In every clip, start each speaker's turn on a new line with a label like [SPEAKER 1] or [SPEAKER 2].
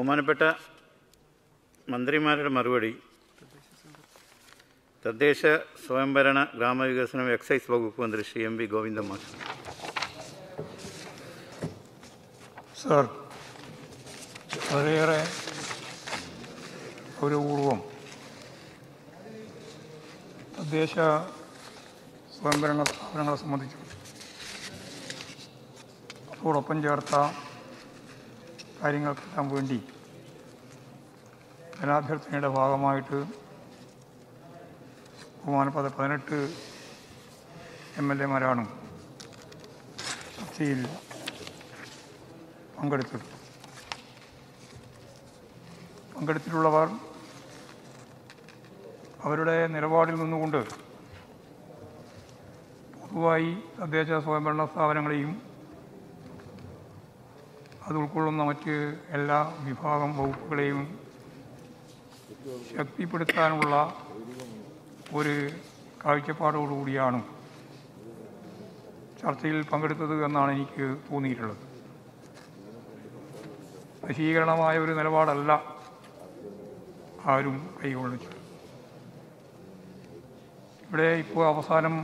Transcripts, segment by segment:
[SPEAKER 1] ബഹുമാനപ്പെട്ട മന്ത്രിമാരുടെ മറുപടി തദ്ദേശ സ്വയംഭരണ ഗ്രാമവികസനം എക്സൈസ് വകുപ്പ് മന്ത്രി Shri M V Govinda master
[SPEAKER 2] sir വളരെയേറെ ഗൗരവപൂർവം തദ്ദേശ സ്വയംഭരണ സ്ഥാപനങ്ങളെ സംബന്ധിച്ച് അതോടൊപ്പം ചേർത്ത കാര്യങ്ങൾക്കെല്ലാം വേണ്ടി ജനാഭ്യർത്ഥനയുടെ ഭാഗമായിട്ട് ബഹുമാനപ്പെട്ട പതിനെട്ട് എം എൽ എമാരാണ് ചർച്ചയിൽ പങ്കെടുത്തത് പങ്കെടുത്തിട്ടുള്ളവർ അവരുടെ നിലപാടിൽ നിന്നുകൊണ്ട് പൊതുവായി തദ്ദേശ സ്വയംഭരണ സ്ഥാപനങ്ങളെയും അത് ഉൾക്കൊള്ളുന്ന മറ്റ് എല്ലാ വിഭാഗം വകുപ്പുകളെയും ശക്തിപ്പെടുത്താനുള്ള ഒരു കാഴ്ചപ്പാടോടുകൂടിയാണ് ചർച്ചയിൽ പങ്കെടുത്തത് എന്നാണ് എനിക്ക് തോന്നിയിട്ടുള്ളത് വശീകരണമായ ഒരു നിലപാടല്ല ആരും കൈകൊള്ളിച്ചത് ഇവിടെ ഇപ്പോൾ അവസാനം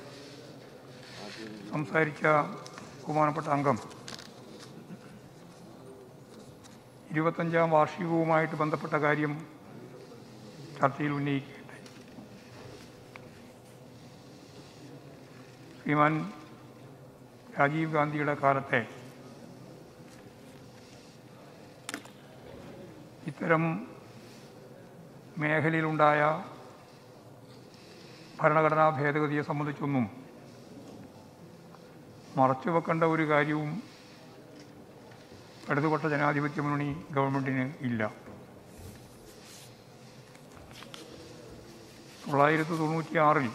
[SPEAKER 2] സംസാരിച്ച ബഹുമാനപ്പെട്ട അംഗം ഇരുപത്തഞ്ചാം വാർഷികവുമായിട്ട് ബന്ധപ്പെട്ട കാര്യം ചർച്ചയിൽ ഉന്നയിക്കുകയുണ്ടായി ശ്രീമാൻ രാജീവ് ഗാന്ധിയുടെ കാലത്തെ ഇത്തരം മേഖലയിലുണ്ടായ ഭരണഘടനാ ഭേദഗതിയെ സംബന്ധിച്ചൊന്നും മറച്ചുവെക്കേണ്ട ഒരു കാര്യവും ഇടതുപക്ഷ ജനാധിപത്യ മുന്നണി ഗവൺമെൻറ്റിന് ഇല്ല തൊള്ളായിരത്തി തൊണ്ണൂറ്റി ആറിൽ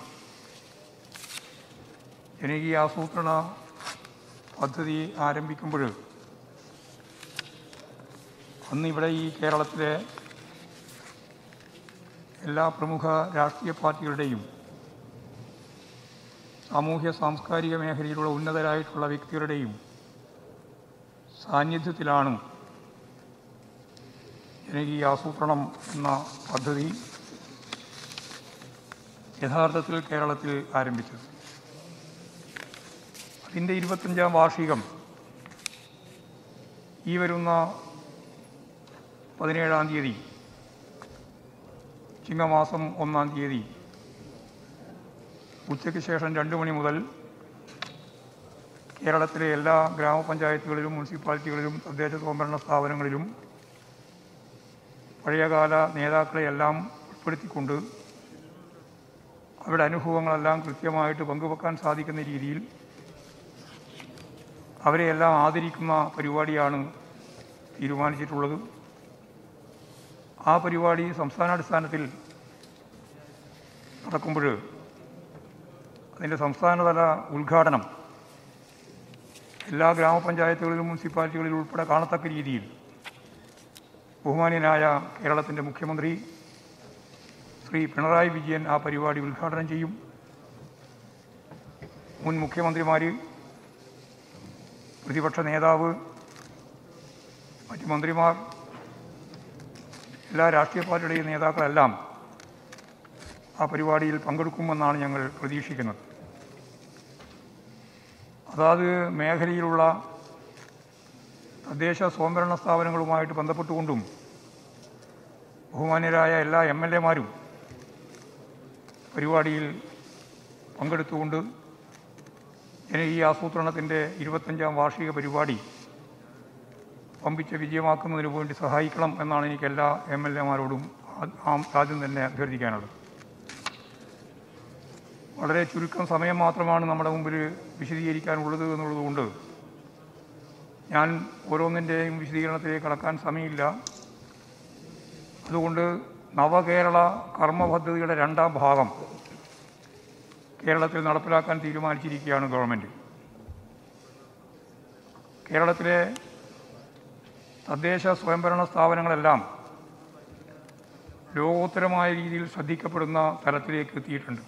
[SPEAKER 2] ജനകീയ ആസൂത്രണ പദ്ധതി ആരംഭിക്കുമ്പോൾ അന്ന് ഇവിടെ ഈ കേരളത്തിലെ എല്ലാ പ്രമുഖ രാഷ്ട്രീയ പാർട്ടികളുടെയും സാമൂഹ്യ സാംസ്കാരിക മേഖലയിലുള്ള ഉന്നതരായിട്ടുള്ള വ്യക്തികളുടെയും സാന്നിധ്യത്തിലാണ് ജനകീയ ആസൂത്രണം എന്ന പദ്ധതി യഥാർത്ഥത്തിൽ കേരളത്തിൽ ആരംഭിച്ചത് അതിൻ്റെ ഇരുപത്തഞ്ചാം വാർഷികം ഈ വരുന്ന പതിനേഴാം തീയതി ചിങ്ങമാസം ഒന്നാം തീയതി ഉച്ചയ്ക്ക് ശേഷം രണ്ട് മണി മുതൽ കേരളത്തിലെ എല്ലാ ഗ്രാമപഞ്ചായത്തുകളിലും മുനിസിപ്പാലിറ്റികളിലും തദ്ദേശ സ്വയംഭരണ സ്ഥാപനങ്ങളിലും പഴയകാല നേതാക്കളെയെല്ലാം ഉൾപ്പെടുത്തിക്കൊണ്ട് അവരുടെ അനുഭവങ്ങളെല്ലാം കൃത്യമായിട്ട് പങ്കുവെക്കാൻ സാധിക്കുന്ന രീതിയിൽ അവരെയെല്ലാം ആദരിക്കുന്ന പരിപാടിയാണ് തീരുമാനിച്ചിട്ടുള്ളത് ആ പരിപാടി സംസ്ഥാനാടിസ്ഥാനത്തിൽ നടക്കുമ്പോൾ അതിൻ്റെ സംസ്ഥാനതല ഉദ്ഘാടനം എല്ലാ ഗ്രാമപഞ്ചായത്തുകളിലും മുനിസിപ്പാലിറ്റികളിലും ഉൾപ്പെടെ കാണത്തക്ക രീതിയിൽ ബഹുമാന്യനായ കേരളത്തിൻ്റെ മുഖ്യമന്ത്രി ശ്രീ പിണറായി വിജയൻ ആ പരിപാടി ഉദ്ഘാടനം ചെയ്യും മുൻ മുഖ്യമന്ത്രിമാർ പ്രതിപക്ഷ നേതാവ് മറ്റ് മന്ത്രിമാർ എല്ലാ രാഷ്ട്രീയ പാർട്ടിയുടെയും നേതാക്കളെല്ലാം ആ പരിപാടിയിൽ പങ്കെടുക്കുമെന്നാണ് ഞങ്ങൾ പ്രതീക്ഷിക്കുന്നത് അതാത് മേഖലയിലുള്ള തദ്ദേശ സ്വയംഭരണ സ്ഥാപനങ്ങളുമായിട്ട് ബന്ധപ്പെട്ടുകൊണ്ടും ബഹുമാന്യരായ എല്ലാ എം എൽ എമാരും പരിപാടിയിൽ പങ്കെടുത്തുകൊണ്ട് ജനകീയ ആസൂത്രണത്തിൻ്റെ ഇരുപത്തഞ്ചാം വാർഷിക പരിപാടി പമ്പിച്ച് വിജയമാക്കുന്നതിന് വേണ്ടി സഹായിക്കണം എന്നാണ് എനിക്ക് എല്ലാ എം എൽ എമാരോടും ആദ്യം തന്നെ അഭ്യർത്ഥിക്കാനുള്ളത് വളരെ ചുരുക്കം സമയം മാത്രമാണ് നമ്മുടെ മുമ്പിൽ വിശദീകരിക്കാനുള്ളത് എന്നുള്ളതുകൊണ്ട് ഞാൻ ഓരോന്നിൻ്റെയും വിശദീകരണത്തിലേക്ക് കടക്കാൻ സമയമില്ല അതുകൊണ്ട് നവകേരള കർമ്മ പദ്ധതിയുടെ രണ്ടാം ഭാഗം കേരളത്തിൽ നടപ്പിലാക്കാൻ തീരുമാനിച്ചിരിക്കുകയാണ് ഗവൺമെൻറ് കേരളത്തിലെ തദ്ദേശ സ്വയംഭരണ സ്ഥാപനങ്ങളെല്ലാം ലോകോത്തരമായ രീതിയിൽ ശ്രദ്ധിക്കപ്പെടുന്ന തലത്തിലേക്ക് എത്തിയിട്ടുണ്ട്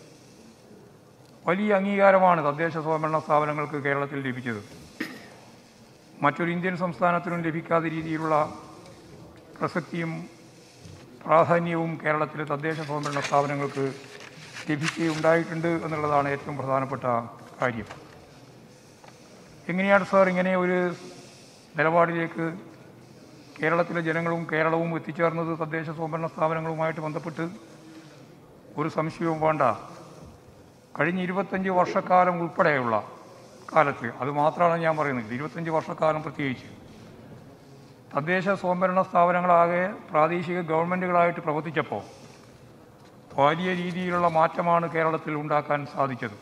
[SPEAKER 2] വലിയ അംഗീകാരമാണ് തദ്ദേശ സ്വയംഭരണ സ്ഥാപനങ്ങൾക്ക് കേരളത്തിൽ ലഭിച്ചത് മറ്റൊരു ഇന്ത്യൻ സംസ്ഥാനത്തിനും ലഭിക്കാത്ത രീതിയിലുള്ള പ്രസക്തിയും പ്രാധാന്യവും കേരളത്തിലെ തദ്ദേശ സ്വയംഭരണ സ്ഥാപനങ്ങൾക്ക് ലഭിക്കുകയുണ്ടായിട്ടുണ്ട് എന്നുള്ളതാണ് ഏറ്റവും പ്രധാനപ്പെട്ട കാര്യം എങ്ങനെയാണ് സാർ ഇങ്ങനെ ഒരു നിലപാടിലേക്ക് കേരളത്തിലെ ജനങ്ങളും കേരളവും എത്തിച്ചേർന്നത് തദ്ദേശ സ്വയംഭരണ സ്ഥാപനങ്ങളുമായിട്ട് ബന്ധപ്പെട്ട് ഒരു സംശയവും വേണ്ട കഴിഞ്ഞ ഇരുപത്തഞ്ച് വർഷക്കാലം ഉൾപ്പെടെയുള്ള കാലത്ത് അത് മാത്രമാണ് ഞാൻ പറയുന്നത് ഇരുപത്തഞ്ച് വർഷക്കാലം പ്രത്യേകിച്ച് തദ്ദേശ സ്വയംഭരണ സ്ഥാപനങ്ങളാകെ പ്രാദേശിക ഗവൺമെൻറ്റുകളായിട്ട് പ്രവർത്തിച്ചപ്പോൾ വലിയ രീതിയിലുള്ള മാറ്റമാണ് കേരളത്തിൽ ഉണ്ടാക്കാൻ സാധിച്ചത്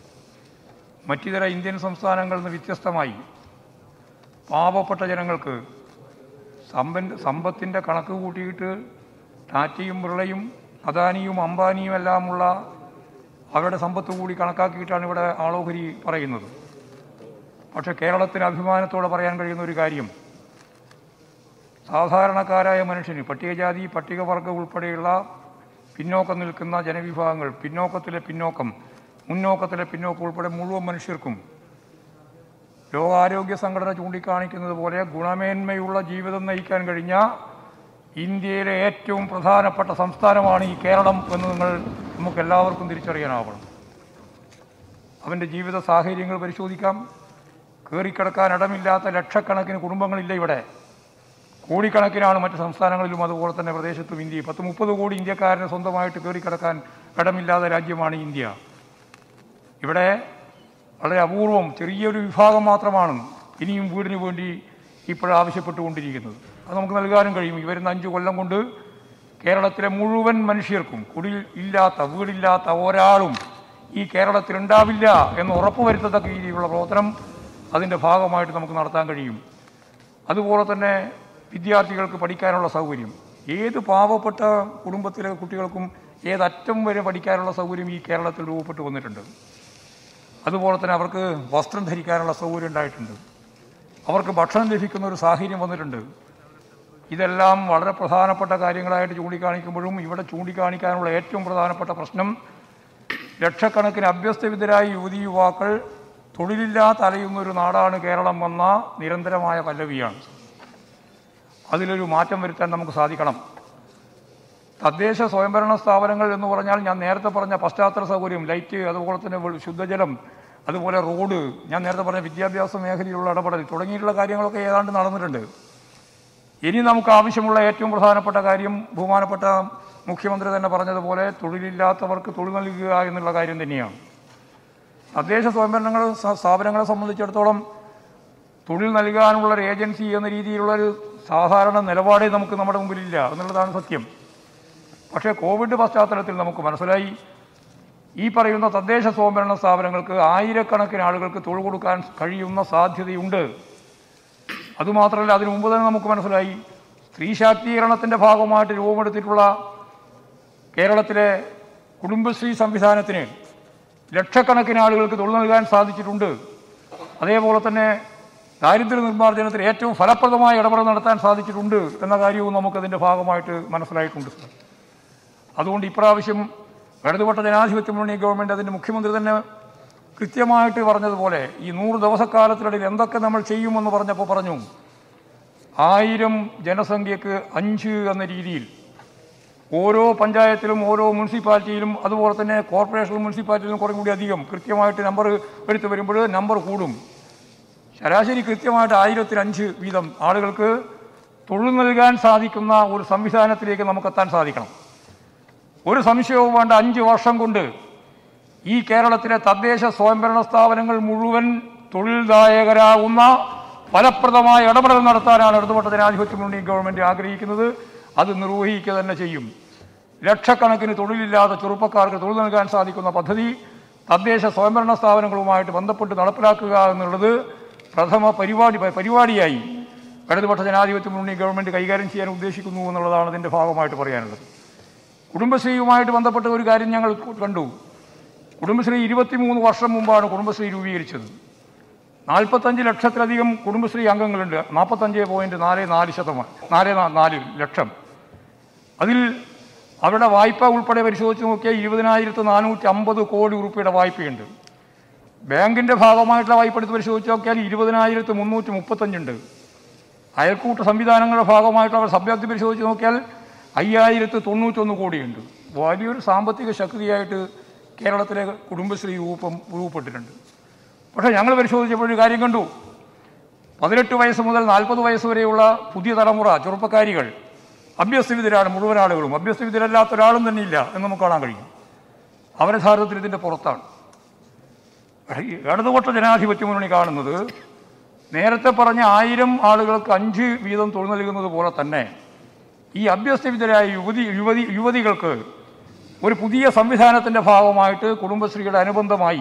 [SPEAKER 2] മറ്റിതര ഇന്ത്യൻ സംസ്ഥാനങ്ങളിൽ നിന്ന് വ്യത്യസ്തമായി പാവപ്പെട്ട ജനങ്ങൾക്ക് സമ്പൻ സമ്പത്തിൻ്റെ കണക്ക് കൂട്ടിയിട്ട് ടാറ്റയും ബിർളയും അദാനിയും അംബാനിയും എല്ലാമുള്ള അവരുടെ സമ്പത്ത് കൂടി കണക്കാക്കിയിട്ടാണ് ഇവിടെ ആളോഹരി പറയുന്നത് പക്ഷേ കേരളത്തിന് അഭിമാനത്തോടെ പറയാൻ കഴിയുന്ന ഒരു കാര്യം സാധാരണക്കാരായ മനുഷ്യന് പട്ടികജാതി പട്ടികവർഗ ഉൾപ്പെടെയുള്ള പിന്നോക്കം നിൽക്കുന്ന ജനവിഭാഗങ്ങൾ പിന്നോക്കത്തിലെ പിന്നോക്കം മുന്നോക്കത്തിലെ പിന്നോക്കം ഉൾപ്പെടെ മുഴുവൻ മനുഷ്യർക്കും ലോകാരോഗ്യ സംഘടന ചൂണ്ടിക്കാണിക്കുന്നത് പോലെ ഗുണമേന്മയുള്ള ജീവിതം നയിക്കാൻ കഴിഞ്ഞ ഇന്ത്യയിലെ ഏറ്റവും പ്രധാനപ്പെട്ട സംസ്ഥാനമാണ് ഈ കേരളം എന്ന് നിങ്ങൾ നമുക്ക് എല്ലാവർക്കും തിരിച്ചറിയാനാവണം അവൻ്റെ ജീവിത സാഹചര്യങ്ങൾ പരിശോധിക്കാം കയറിക്കിടക്കാൻ ഇടമില്ലാത്ത ലക്ഷക്കണക്കിന് കുടുംബങ്ങളില്ല ഇവിടെ കോടിക്കണക്കിനാണ് മറ്റ് സംസ്ഥാനങ്ങളിലും അതുപോലെ തന്നെ പ്രദേശത്തും ഇന്ത്യ പത്ത് മുപ്പത് കോടി ഇന്ത്യക്കാരന് സ്വന്തമായിട്ട് കയറിക്കിടക്കാൻ ഇടമില്ലാത്ത രാജ്യമാണ് ഇന്ത്യ ഇവിടെ വളരെ അപൂർവം ചെറിയൊരു വിഭാഗം മാത്രമാണ് ഇനിയും വീടിന് വേണ്ടി ഇപ്പോൾ ആവശ്യപ്പെട്ടുകൊണ്ടിരിക്കുന്നത് അത് നമുക്ക് നൽകാനും കഴിയും ഈ വരുന്ന അഞ്ച് കൊല്ലം കൊണ്ട് കേരളത്തിലെ മുഴുവൻ മനുഷ്യർക്കും കുടിൽ ഇല്ലാത്ത വീടില്ലാത്ത ഒരാളും ഈ കേരളത്തിൽ ഉണ്ടാവില്ല എന്ന് ഉറപ്പുവരുത്തത്തക്ക രീതിയിലുള്ള പ്രവർത്തനം അതിൻ്റെ ഭാഗമായിട്ട് നമുക്ക് നടത്താൻ കഴിയും അതുപോലെ തന്നെ വിദ്യാർത്ഥികൾക്ക് പഠിക്കാനുള്ള സൗകര്യം ഏത് പാവപ്പെട്ട കുടുംബത്തിലെ കുട്ടികൾക്കും ഏതറ്റം വരെ പഠിക്കാനുള്ള സൗകര്യം ഈ കേരളത്തിൽ രൂപപ്പെട്ടു വന്നിട്ടുണ്ട് അതുപോലെ തന്നെ അവർക്ക് വസ്ത്രം ധരിക്കാനുള്ള സൗകര്യം ഉണ്ടായിട്ടുണ്ട് അവർക്ക് ഭക്ഷണം ലഭിക്കുന്ന ഒരു സാഹചര്യം വന്നിട്ടുണ്ട് ഇതെല്ലാം വളരെ പ്രധാനപ്പെട്ട കാര്യങ്ങളായിട്ട് ചൂണ്ടിക്കാണിക്കുമ്പോഴും ഇവിടെ ചൂണ്ടിക്കാണിക്കാനുള്ള ഏറ്റവും പ്രധാനപ്പെട്ട പ്രശ്നം ലക്ഷക്കണക്കിന് അഭ്യസ്തവിദ്യരായ യുവതി യുവാക്കൾ തൊഴിലില്ലാതെ അലയുന്ന ഒരു നാടാണ് കേരളം എന്ന നിരന്തരമായ പല്ലവിയാണ് അതിലൊരു മാറ്റം വരുത്താൻ നമുക്ക് സാധിക്കണം തദ്ദേശ സ്വയംഭരണ സ്ഥാപനങ്ങൾ എന്ന് പറഞ്ഞാൽ ഞാൻ നേരത്തെ പറഞ്ഞ പശ്ചാത്തല സൗകര്യം ലൈറ്റ് അതുപോലെ തന്നെ വെൾ- ശുദ്ധജലം അതുപോലെ റോഡ് ഞാൻ നേരത്തെ പറഞ്ഞ വിദ്യാഭ്യാസ മേഖലയിലുള്ള ഇടപെടൽ തുടങ്ങിയിട്ടുള്ള കാര്യങ്ങളൊക്കെ ഏതാണ്ട് നടന്നിട്ടുണ്ട് ഇനി നമുക്ക് ആവശ്യമുള്ള ഏറ്റവും പ്രധാനപ്പെട്ട കാര്യം ബഹുമാനപ്പെട്ട മുഖ്യമന്ത്രി തന്നെ പറഞ്ഞതുപോലെ തൊഴിലില്ലാത്തവർക്ക് തൊഴിൽ നൽകുക എന്നുള്ള കാര്യം തന്നെയാണ് തദ്ദേശ സ്വയംഭരണങ്ങൾ സ- സ്ഥാപനങ്ങളെ സംബന്ധിച്ചിടത്തോളം തൊഴിൽ നൽകാനുള്ള ഒരു ഏജൻസി എന്ന രീതിയിലുള്ളൊരു സാധാരണ നിലപാടേ നമുക്ക് നമ്മുടെ മുമ്പിലില്ല എന്നുള്ളതാണ് സത്യം പക്ഷേ കോവിഡ് പശ്ചാത്തലത്തിൽ നമുക്ക് മനസ്സിലായി ഈ പറയുന്ന തദ്ദേശ സ്വയംഭരണ സ്ഥാപനങ്ങൾക്ക് ആയിരക്കണക്കിന് ആളുകൾക്ക് തൊഴിൽ കൊടുക്കാൻ കഴിയുന്ന സാധ്യതയുണ്ട് അതുമാത്രമല്ല അതിനു മുമ്പ് തന്നെ നമുക്ക് മനസ്സിലായി സ്ത്രീ ശാക്തീകരണത്തിൻ്റെ ഭാഗമായിട്ട് രൂപമെടുത്തിട്ടുള്ള കേരളത്തിലെ കുടുംബശ്രീ സംവിധാനത്തിന് ലക്ഷക്കണക്കിന് ആളുകൾക്ക് തൊഴിൽ നൽകാൻ സാധിച്ചിട്ടുണ്ട് അതേപോലെ തന്നെ ദാരിദ്ര്യ നിർമ്മാർജ്ജനത്തിന് ഏറ്റവും ഫലപ്രദമായ ഇടപെടൽ നടത്താൻ സാധിച്ചിട്ടുണ്ട് എന്ന കാര്യവും നമുക്കതിൻ്റെ ഭാഗമായിട്ട് മനസ്സിലായിട്ടുണ്ട് സർ അതുകൊണ്ട് ഇപ്രാവശ്യം ഇടതുപെട്ട ജനാധിപത്യ മുന്നണി ഗവൺമെൻറ് അതിൻ്റെ മുഖ്യമന്ത്രി തന്നെ കൃത്യമായിട്ട് പറഞ്ഞതുപോലെ ഈ നൂറ് ദിവസക്കാലത്തിനിടയിൽ എന്തൊക്കെ നമ്മൾ ചെയ്യുമെന്ന് പറഞ്ഞപ്പോൾ പറഞ്ഞു ആയിരം ജനസംഖ്യക്ക് അഞ്ച് എന്ന രീതിയിൽ ഓരോ പഞ്ചായത്തിലും ഓരോ മുനിസിപ്പാലിറ്റിയിലും അതുപോലെ തന്നെ കോർപ്പറേഷൻ മുനിസിപ്പാലിറ്റിയിലും കുറേ കൂടി അധികം കൃത്യമായിട്ട് നമ്പർ എടുത്തു വരുമ്പോൾ നമ്പർ കൂടും ശരാശരി കൃത്യമായിട്ട് ആയിരത്തിൽ അഞ്ച് വീതം ആളുകൾക്ക് തൊഴിൽ നൽകാൻ സാധിക്കുന്ന ഒരു സംവിധാനത്തിലേക്ക് നമുക്കെത്താൻ സാധിക്കണം ഒരു സംശയവും വേണ്ട അഞ്ച് വർഷം കൊണ്ട് ഈ കേരളത്തിലെ തദ്ദേശ സ്വയംഭരണ സ്ഥാപനങ്ങൾ മുഴുവൻ തൊഴിൽദായകരാകുന്ന ഫലപ്രദമായ ഇടപെടൽ നടത്താനാണ് ഇടതുപെട്ട ജനാധിപത്യ മുന്നണി ഗവൺമെൻറ് ആഗ്രഹിക്കുന്നത് അത് നിർവഹിക്കുക തന്നെ ചെയ്യും ലക്ഷക്കണക്കിന് തൊഴിലില്ലാത്ത ചെറുപ്പക്കാർക്ക് തൊഴിൽ നൽകാൻ സാധിക്കുന്ന പദ്ധതി തദ്ദേശ സ്വയംഭരണ സ്ഥാപനങ്ങളുമായിട്ട് ബന്ധപ്പെട്ട് നടപ്പിലാക്കുക എന്നുള്ളത് പ്രഥമ പരിപാടി പരിപാടിയായി ഇടതുപക്ഷ ജനാധിപത്യ മുന്നണി ഗവൺമെൻറ് കൈകാര്യം ചെയ്യാൻ ഉദ്ദേശിക്കുന്നു എന്നുള്ളതാണ് ഇതിൻ്റെ ഭാഗമായിട്ട് പറയാനുള്ളത് കുടുംബശ്രീയുമായിട്ട് ബന്ധപ്പെട്ട ഒരു കാര്യം ഞങ്ങൾ കണ്ടു കുടുംബശ്രീ ഇരുപത്തിമൂന്ന് വർഷം മുമ്പാണ് കുടുംബശ്രീ രൂപീകരിച്ചത് നാൽപ്പത്തഞ്ച് ലക്ഷത്തിലധികം കുടുംബശ്രീ അംഗങ്ങളുണ്ട് നാൽപ്പത്തഞ്ച് പോയിൻറ്റ് നാല് നാല് ശതമാനം നാല് നാ- നാല് ലക്ഷം അതിൽ അവരുടെ വായ്പ ഉൾപ്പെടെ പരിശോധിച്ച് നോക്കിയാൽ ഇരുപതിനായിരത്തി നാനൂറ്റി അമ്പത് കോടി ഉറുപ്പിയുടെ വായ്പയുണ്ട് ബാങ്കിൻ്റെ ഭാഗമായിട്ടുള്ള വായ്പ എടുത്ത് പരിശോധിച്ച് നോക്കിയാൽ ഇരുപതിനായിരത്തി മുന്നൂറ്റി മുപ്പത്തഞ്ചുണ്ട് അയൽക്കൂട്ട സംവിധാനങ്ങളുടെ ഭാഗമായിട്ട് അവർ സഭ്യത്തിൽ പരിശോധിച്ച് നോക്കിയാൽ അയ്യായിരത്തി തൊണ്ണൂറ്റൊന്ന് കോടിയുണ്ട് വലിയൊരു സാമ്പത്തിക ശക്തിയായിട്ട് കേരളത്തിലെ കുടുംബശ്രീ രൂപം രൂപപ്പെട്ടിട്ടുണ്ട് പക്ഷേ ഞങ്ങൾ പരിശോധിച്ചപ്പോൾ ഒരു കാര്യം കണ്ടു പതിനെട്ട് വയസ്സ് മുതൽ നാൽപ്പത് വയസ്സ് വരെയുള്ള പുതിയ തലമുറ ചെറുപ്പക്കാരികൾ അഭ്യസ്തവിധരാണ് മുഴുവൻ ആളുകളും അഭ്യസ്തവിധരല്ലാത്ത ഒരാളും തന്നെ ഇല്ല എന്ന് നമുക്ക് കാണാൻ കഴിയും അവർ യഥാർത്ഥത്തിൽ ഇതിൻ്റെ പുറത്താണ് ഈ ഇടതുപക്ഷ ജനാധിപത്യ മുന്നണി കാണുന്നത് നേരത്തെ പറഞ്ഞ ആയിരം ആളുകൾക്ക് അഞ്ച് വീതം തൊഴിൽ നൽകുന്നത് പോലെ തന്നെ ഈ അഭ്യസ്തവിധരായ യുവതി യുവതി യുവതികൾക്ക് ഒരു പുതിയ സംവിധാനത്തിൻ്റെ ഭാഗമായിട്ട് കുടുംബശ്രീയുടെ അനുബന്ധമായി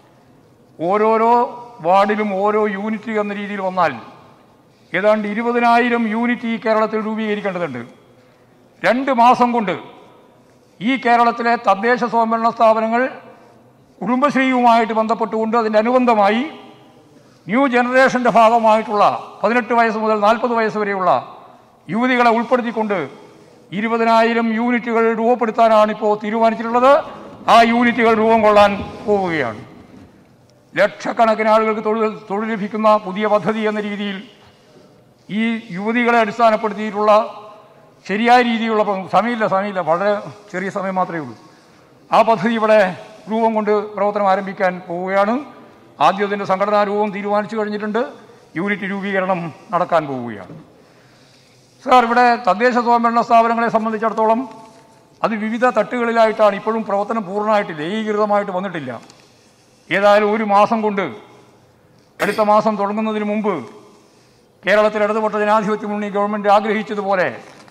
[SPEAKER 2] ഓരോരോ വാർഡിലും ഓരോ യൂണിറ്റ് എന്ന രീതിയിൽ വന്നാൽ ഏതാണ്ട് ഇരുപതിനായിരം യൂണിറ്റ് ഈ കേരളത്തിൽ രൂപീകരിക്കേണ്ടതുണ്ട് രണ്ട് മാസം കൊണ്ട് ഈ കേരളത്തിലെ തദ്ദേശ സ്വയംഭരണ സ്ഥാപനങ്ങൾ കുടുംബശ്രീയുമായിട്ട് ബന്ധപ്പെട്ടുകൊണ്ട് അതിൻ്റെ അനുബന്ധമായി ന്യൂ ജനറേഷൻ്റെ ഭാഗമായിട്ടുള്ള പതിനെട്ട് വയസ്സ് മുതൽ നാൽപ്പത് വയസ്സ് വരെയുള്ള യുവതികളെ ഉൾപ്പെടുത്തിക്കൊണ്ട് ഇരുപതിനായിരം യൂണിറ്റുകൾ രൂപപ്പെടുത്താനാണ് ഇപ്പോൾ തീരുമാനിച്ചിട്ടുള്ളത് ആ യൂണിറ്റുകൾ രൂപം കൊള്ളാൻ പോവുകയാണ് ലക്ഷക്കണക്കിന് ആളുകൾക്ക് തൊഴിൽ തൊഴിൽ ലഭിക്കുന്ന പുതിയ പദ്ധതി എന്ന രീതിയിൽ ഈ യുവതികളെ അടിസ്ഥാനപ്പെടുത്തിയിട്ടുള്ള ശരിയായ രീതിയിലുള്ള പ്ര- സമയമില്ല സമയമില്ല വളരെ ചെറിയ സമയം മാത്രമേ ഉള്ളൂ ആ പദ്ധതി ഇവിടെ രൂപം കൊണ്ട് പ്രവർത്തനം ആരംഭിക്കാൻ പോവുകയാണ് ആദ്യം അതിൻ്റെ സംഘടനാ രൂപം തീരുമാനിച്ചു കഴിഞ്ഞിട്ടുണ്ട് യൂണിറ്റ് രൂപീകരണം നടക്കാൻ പോവുകയാണ് സാർ ഇവിടെ തദ്ദേശ സ്വയംഭരണ സ്ഥാപനങ്ങളെ സംബന്ധിച്ചിടത്തോളം അത് വിവിധ തട്ടുകളിലായിട്ടാണ് ഇപ്പോഴും പ്രവർത്തനം പൂർണ്ണമായിട്ടില്ല ഏകീകൃതമായിട്ട് വന്നിട്ടില്ല ഏതായാലും ഒരു മാസം കൊണ്ട് അടുത്ത മാസം തുടങ്ങുന്നതിന് മുമ്പ് കേരളത്തിൽ ഇടതുപക്ഷ ജനാധിപത്യ മുന്നണി ഗവൺമെൻറ് ആഗ്രഹിച്ചതുപോലെ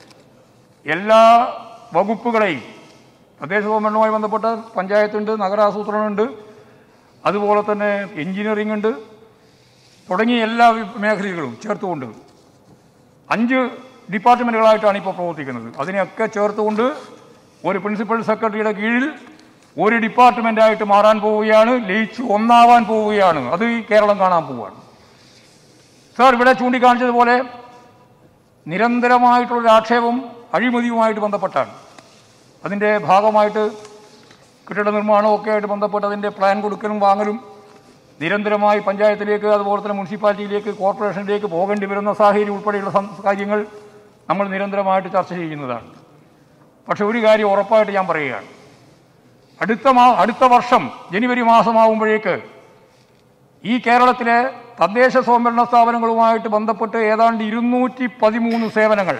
[SPEAKER 2] എല്ലാ വകുപ്പുകളെയും തദ്ദേശ സ്വയംഭരണവുമായി ബന്ധപ്പെട്ട പഞ്ചായത്തുണ്ട് നഗരാസൂത്രണമുണ്ട് അതുപോലെ തന്നെ എഞ്ചിനീയറിംഗ് ഉണ്ട് തുടങ്ങിയ എല്ലാ വി- മേഖലകളും ചേർത്തുകൊണ്ട് അഞ്ച് ഡിപ്പാർട്ട്മെൻറ്റുകളായിട്ടാണ് ഇപ്പോൾ പ്രവർത്തിക്കുന്നത് അതിനെയൊക്കെ ചേർത്തുകൊണ്ട് ഒരു പ്രിൻസിപ്പൽ സെക്രട്ടറിയുടെ കീഴിൽ ഒരു ഡിപ്പാർട്ട്മെൻറ്റായിട്ട് മാറാൻ പോവുകയാണ് ലയിച്ച് ഒന്നാവാൻ പോവുകയാണ് അത് ഈ കേരളം കാണാൻ പോവുകയാണ് സാർ ഇവിടെ ചൂണ്ടിക്കാണിച്ചതുപോലെ നിരന്തരമായിട്ടുള്ളൊരു ആക്ഷേപം അഴിമതിയുമായിട്ട് ബന്ധപ്പെട്ടാണ് അതിൻ്റെ ഭാഗമായിട്ട് കെട്ടിട നിർമ്മാണമൊക്കെ ആയിട്ട് ബന്ധപ്പെട്ട് അതിൻ്റെ പ്ലാൻ കൊടുക്കലും വാങ്ങലും നിരന്തരമായി പഞ്ചായത്തിലേക്ക് അതുപോലെ തന്നെ മുനിസിപ്പാലിറ്റിയിലേക്ക് കോർപ്പറേഷനിലേക്ക് പോകേണ്ടി വരുന്ന സാഹചര്യം ഉൾപ്പെടെയുള്ള സം- കാര്യങ്ങൾ നമ്മൾ നിരന്തരമായിട്ട് ചർച്ച ചെയ്യുന്നതാണ് പക്ഷെ ഒരു കാര്യം ഉറപ്പായിട്ട് ഞാൻ പറയുകയാണ് അടുത്ത മാ അടുത്ത വർഷം ജനുവരി മാസമാകുമ്പോഴേക്ക് ഈ കേരളത്തിലെ തദ്ദേശ സ്വയംഭരണ സ്ഥാപനങ്ങളുമായിട്ട് ബന്ധപ്പെട്ട് ഏതാണ്ട് ഇരുന്നൂറ്റി പതിമൂന്ന് സേവനങ്ങൾ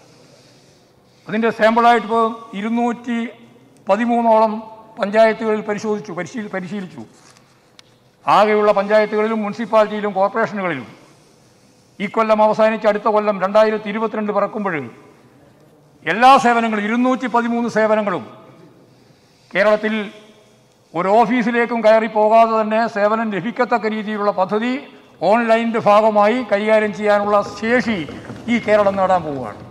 [SPEAKER 2] അതിൻ്റെ സാമ്പിളായിട്ട് ഇപ്പോൾ ഇരുന്നൂറ്റി പതിമൂന്നോളം പഞ്ചായത്തുകളിൽ പരിശോധിച്ചു പരിശീലി പരിശീലിച്ചു ആകെയുള്ള പഞ്ചായത്തുകളിലും മുനിസിപ്പാലിറ്റിയിലും കോർപ്പറേഷനുകളിലും ഈ കൊല്ലം അവസാനിച്ച് അടുത്ത കൊല്ലം രണ്ടായിരത്തി ഇരുപത്തിരണ്ട് പിറക്കുമ്പോൾ എല്ലാ സേവനങ്ങളും ഇരുന്നൂറ്റി പതിമൂന്ന് സേവനങ്ങളും കേരളത്തിൽ ഒരു ഓഫീസിലേക്കും കയറി പോകാതെ തന്നെ സേവനം ലഭിക്കത്തക്ക രീതിയിലുള്ള പദ്ധതി ഓൺലൈനിൻ്റെ ഭാഗമായി കൈകാര്യം ചെയ്യാനുള്ള ശേഷി ഈ കേരളം നേടാൻ പോവുകയാണ്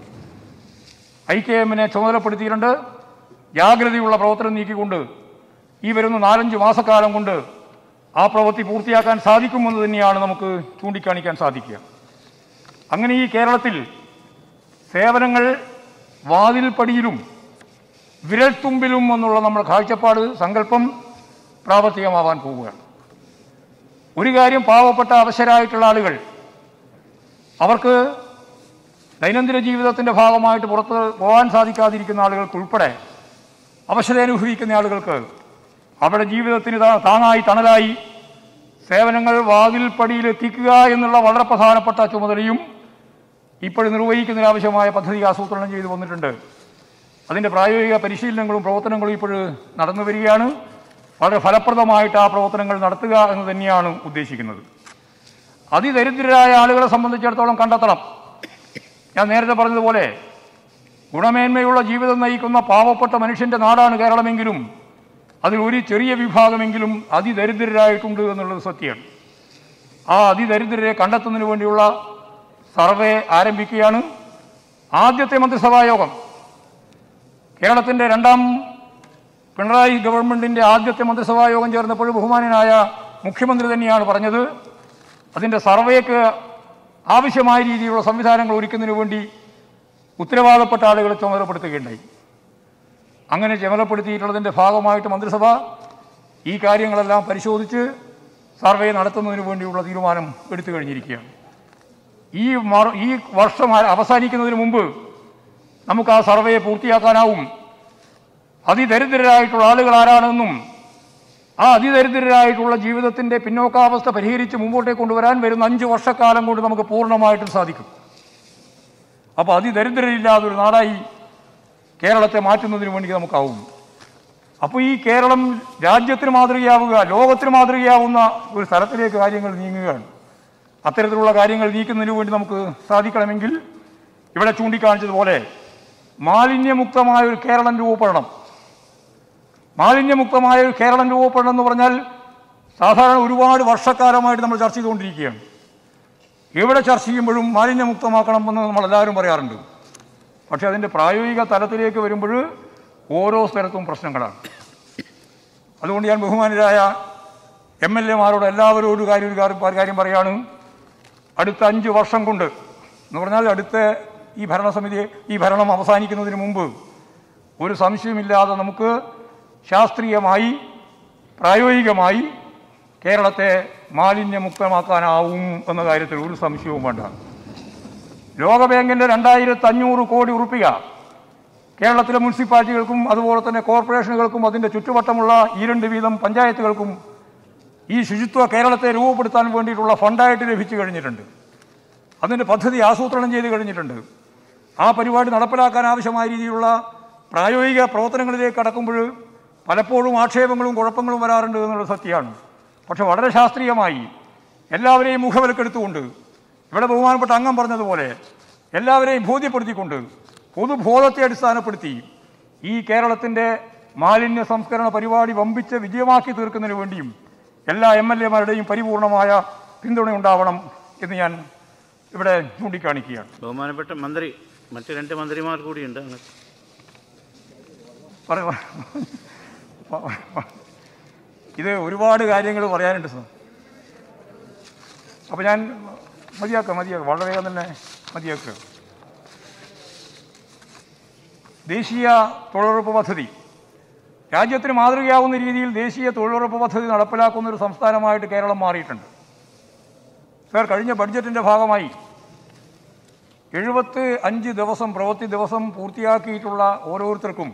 [SPEAKER 2] ഐ കെ എമ്മിനെ ചുമതലപ്പെടുത്തിയിട്ടുണ്ട് ജാഗ്രതയുള്ള പ്രവർത്തനം നീക്കിക്കൊണ്ട് ഈ വരുന്ന നാലഞ്ച് മാസക്കാലം കൊണ്ട് ആ പ്രവൃത്തി പൂർത്തിയാക്കാൻ സാധിക്കുമെന്ന് തന്നെയാണ് നമുക്ക് ചൂണ്ടിക്കാണിക്കാൻ സാധിക്കുക അങ്ങനെ ഈ കേരളത്തിൽ സേവനങ്ങൾ വാതിൽപ്പടിയിലും വിരൽത്തുമ്പിലും എന്നുള്ള നമ്മുടെ കാഴ്ചപ്പാട് സങ്കല്പം പ്രാവർത്തികമാവാൻ പോവുകയാണ് ഒരു കാര്യം പാവപ്പെട്ട അവശരായിട്ടുള്ള ആളുകൾ അവർക്ക് ദൈനംദിന ജീവിതത്തിൻ്റെ ഭാഗമായിട്ട് പുറത്ത് പോകാൻ സാധിക്കാതിരിക്കുന്ന ആളുകൾക്ക് ഉൾപ്പെടെ അവശത അനുഭവിക്കുന്ന ആളുകൾക്ക് അവരുടെ ജീവിതത്തിന് താ- താങ്ങായി തണലായി സേവനങ്ങൾ വാതിൽപ്പടിയിൽ എത്തിക്കുക എന്നുള്ള വളരെ പ്രധാനപ്പെട്ട ചുമതലയും ഇപ്പോൾ നിർവഹിക്കുന്നതിനാവശ്യമായ പദ്ധതി ആസൂത്രണം ചെയ്തു വന്നിട്ടുണ്ട് അതിൻ്റെ പ്രായോഗിക പരിശീലനങ്ങളും പ്രവർത്തനങ്ങളും ഇപ്പോൾ നടന്നു വരികയാണ് വളരെ ഫലപ്രദമായിട്ട് ആ പ്രവർത്തനങ്ങൾ നടത്തുക എന്ന് തന്നെയാണ് ഉദ്ദേശിക്കുന്നത് അതിദരിദ്രരായ ആളുകളെ സംബന്ധിച്ചിടത്തോളം കണ്ടെത്തണം ഞാൻ നേരത്തെ പറഞ്ഞതുപോലെ ഗുണമേന്മയുള്ള ജീവിതം നയിക്കുന്ന പാവപ്പെട്ട മനുഷ്യൻ്റെ നാടാണ് കേരളമെങ്കിലും അതിൽ ഒരു ചെറിയ വിഭാഗമെങ്കിലും അതിദരിദ്രരായിട്ടുണ്ട് എന്നുള്ളത് സത്യമാണ് ആ അതിദരിദ്രരെ കണ്ടെത്തുന്നതിന് വേണ്ടിയുള്ള സർവേ ആരംഭിക്കുകയാണ് ആദ്യത്തെ മന്ത്രിസഭാ യോഗം കേരളത്തിൻ്റെ രണ്ടാം പിണറായി ഗവൺമെൻറ്റിൻ്റെ ആദ്യത്തെ മന്ത്രിസഭാ യോഗം ചേർന്നപ്പോൾ ബഹുമാനനായ മുഖ്യമന്ത്രി തന്നെയാണ് പറഞ്ഞത് അതിൻ്റെ സർവേക്ക് ആവശ്യമായ രീതിയിലുള്ള സംവിധാനങ്ങൾ ഒരുക്കുന്നതിന് വേണ്ടി ഉത്തരവാദപ്പെട്ട ആളുകളെ ചുമതലപ്പെടുത്തുകയുണ്ടായി അങ്ങനെ ചുമതലപ്പെടുത്തിയിട്ടുള്ളതിൻ്റെ ഭാഗമായിട്ട് മന്ത്രിസഭ ഈ കാര്യങ്ങളെല്ലാം പരിശോധിച്ച് സർവേ നടത്തുന്നതിന് വേണ്ടിയുള്ള തീരുമാനം എടുത്തു കഴിഞ്ഞിരിക്കുകയാണ് ഈ മറ- ഈ വർഷം ആ- അവസാനിക്കുന്നതിന് മുമ്പ് നമുക്ക് ആ സർവേ പൂർത്തിയാക്കാനാവും അതിദരിദ്രരായിട്ടുള്ള ആളുകൾ ആരാണെന്നും ആ അതിദരിദ്രരായിട്ടുള്ള ജീവിതത്തിൻ്റെ പിന്നോക്കാവസ്ഥ പരിഹരിച്ച് മുമ്പോട്ടേക്ക് കൊണ്ടുവരാൻ വരുന്ന അഞ്ച് വർഷക്കാലം കൊണ്ട് നമുക്ക് പൂർണ്ണമായിട്ടും സാധിക്കും അപ്പോൾ അതിദരിദ്രരില്ലാതെ ഒരു നാടായി കേരളത്തെ മാറ്റുന്നതിന് വേണ്ടി നമുക്കാവും അപ്പോൾ ഈ കേരളം രാജ്യത്തിന് മാതൃകയാവുക ലോകത്തിന് മാതൃകയാവുന്ന ഒരു സ്ഥലത്തിലേക്ക് കാര്യങ്ങൾ നീങ്ങുകയാണ് അത്തരത്തിലുള്ള കാര്യങ്ങൾ നീക്കുന്നതിന് വേണ്ടി നമുക്ക് സാധിക്കണമെങ്കിൽ ഇവിടെ ചൂണ്ടിക്കാണിച്ചതുപോലെ മാലിന്യമുക്തമായ ഒരു കേരളം രൂപപ്പെടണം മാലിന്യമുക്തമായ ഒരു കേരളം രൂപപ്പെടണം എന്ന് പറഞ്ഞാൽ സാധാരണ ഒരുപാട് വർഷക്കാലമായിട്ട് നമ്മൾ ചർച്ച ചെയ്തുകൊണ്ടിരിക്കുകയാണ് എവിടെ ചർച്ച ചെയ്യുമ്പോഴും മാലിന്യമുക്തമാക്കണം എന്ന് നമ്മൾ എല്ലാവരും പറയാറുണ്ട് പക്ഷേ അതിൻ്റെ പ്രായോഗിക തലത്തിലേക്ക് വരുമ്പോൾ ഓരോ സ്ഥലത്തും പ്രശ്നങ്ങളാണ് അതുകൊണ്ട് ഞാൻ ബഹുമാനരായ എം എൽ എമാരോട് എല്ലാവരും ഒരു കാര്യം ഒരു കാര്യം ഒരു കാര്യം പറയാണ് അടുത്ത അഞ്ച് വർഷം കൊണ്ട് എന്ന് പറഞ്ഞാൽ അടുത്ത ഈ ഭരണസമിതി ഈ ഭരണം അവസാനിക്കുന്നതിന് മുമ്പ് ഒരു സംശയമില്ലാതെ നമുക്ക് ശാസ്ത്രീയമായി പ്രായോഗികമായി കേരളത്തെ മാലിന്യമുക്തമാക്കാനാവും എന്ന കാര്യത്തിൽ ഒരു സംശയവും വേണ്ട ലോകബാങ്കിൻ്റെ രണ്ടായിരത്തി അഞ്ഞൂറ് കോടി ഉറുപ്പിക കേരളത്തിലെ മുനിസിപ്പാലിറ്റികൾക്കും അതുപോലെ തന്നെ കോർപ്പറേഷനുകൾക്കും അതിൻ്റെ ചുറ്റുവട്ടമുള്ള ഈ രണ്ട് വീതം പഞ്ചായത്തുകൾക്കും ഈ ശുചിത്വ കേരളത്തെ രൂപപ്പെടുത്താൻ വേണ്ടിയിട്ടുള്ള ഫണ്ടായിട്ട് ലഭിച്ചു കഴിഞ്ഞിട്ടുണ്ട് അതിൻ്റെ പദ്ധതി ആസൂത്രണം ചെയ്ത് കഴിഞ്ഞിട്ടുണ്ട് ആ പരിപാടി നടപ്പിലാക്കാൻ ആവശ്യമായ രീതിയിലുള്ള പ്രായോഗിക പ്രവർത്തനങ്ങളിലേക്ക് കടക്കുമ്പോൾ പലപ്പോഴും ആക്ഷേപങ്ങളും കുഴപ്പങ്ങളും വരാറുണ്ട് എന്നുള്ളത് സത്യമാണ് പക്ഷെ വളരെ ശാസ്ത്രീയമായി എല്ലാവരെയും മുഖവിലക്കെടുത്തുകൊണ്ട് ഇവിടെ ബഹുമാനപ്പെട്ട അംഗം പറഞ്ഞതുപോലെ എല്ലാവരെയും ബോധ്യപ്പെടുത്തിക്കൊണ്ട് പൊതുബോധത്തെ അടിസ്ഥാനപ്പെടുത്തി ഈ കേരളത്തിൻ്റെ മാലിന്യ സംസ്കരണ പരിപാടി വമ്പിച്ച് വിജയമാക്കി തീർക്കുന്നതിന് വേണ്ടിയും എല്ലാ എം എൽ എമാരുടെയും പരിപൂർണമായ പിന്തുണയുണ്ടാവണം എന്ന് ഞാൻ ഇവിടെ ചൂണ്ടിക്കാണിക്കുകയാണ്
[SPEAKER 1] ബഹുമാനപ്പെട്ട മന്ത്രി മറ്റ് രണ്ട് മന്ത്രിമാർ കൂടിയുണ്ട് അങ്ങ്
[SPEAKER 2] പറ- ഇത് ഒരുപാട് കാര്യങ്ങൾ പറയാനുണ്ട് സാർ അപ്പോൾ ഞാൻ മതിയാക്കുക മതിയാക്കുക വളരെ വേഗം തന്നെ മതിയാക്കുക ദേശീയ തൊഴിലുറപ്പ് പദ്ധതി രാജ്യത്തിന് മാതൃകയാവുന്ന രീതിയിൽ ദേശീയ തൊഴിലുറപ്പ് പദ്ധതി നടപ്പിലാക്കുന്ന ഒരു സംസ്ഥാനമായിട്ട് കേരളം മാറിയിട്ടുണ്ട് സാർ കഴിഞ്ഞ ബഡ്ജറ്റിൻ്റെ ഭാഗമായി എഴുപത്ത് അഞ്ച് ദിവസം പ്രവൃത്തി ദിവസം പൂർത്തിയാക്കിയിട്ടുള്ള ഓരോരുത്തർക്കും